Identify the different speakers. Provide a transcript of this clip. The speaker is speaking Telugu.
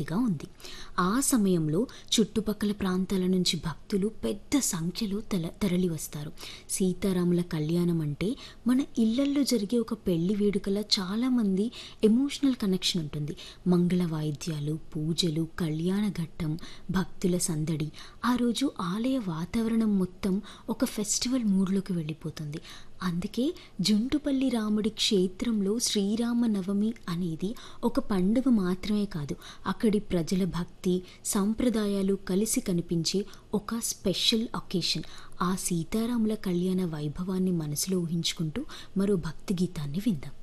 Speaker 1: ఆసక్తిగా ఉంది ఆ సమయంలో చుట్టుపక్కల ప్రాంతాల నుంచి భక్తులు పెద్ద సంఖ్యలో తల తరలి వస్తారు సీతారాముల కళ్యాణం అంటే మన ఇళ్లల్లో జరిగే ఒక పెళ్లి వేడుకల చాలామంది ఎమోషనల్ కనెక్షన్ ఉంటుంది మంగళ వాయిద్యాలు పూజలు కళ్యాణ ఘట్టం భక్తుల సందడి ఆ రోజు ఆలయ వాతావరణం మొత్తం ఒక ఫెస్టివల్ మూడ్లోకి వెళ్ళిపోతుంది అందుకే జుంటుపల్లి రాముడి క్షేత్రంలో శ్రీరామ నవమి అనేది ఒక పండుగ మాత్రమే కాదు అక్కడి ప్రజల భక్తి సంప్రదాయాలు కలిసి కనిపించే ఒక స్పెషల్ ఒకేషన్ ఆ సీతారాముల కళ్యాణ వైభవాన్ని మనసులో ఊహించుకుంటూ మరో భక్తి గీతాన్ని విందాం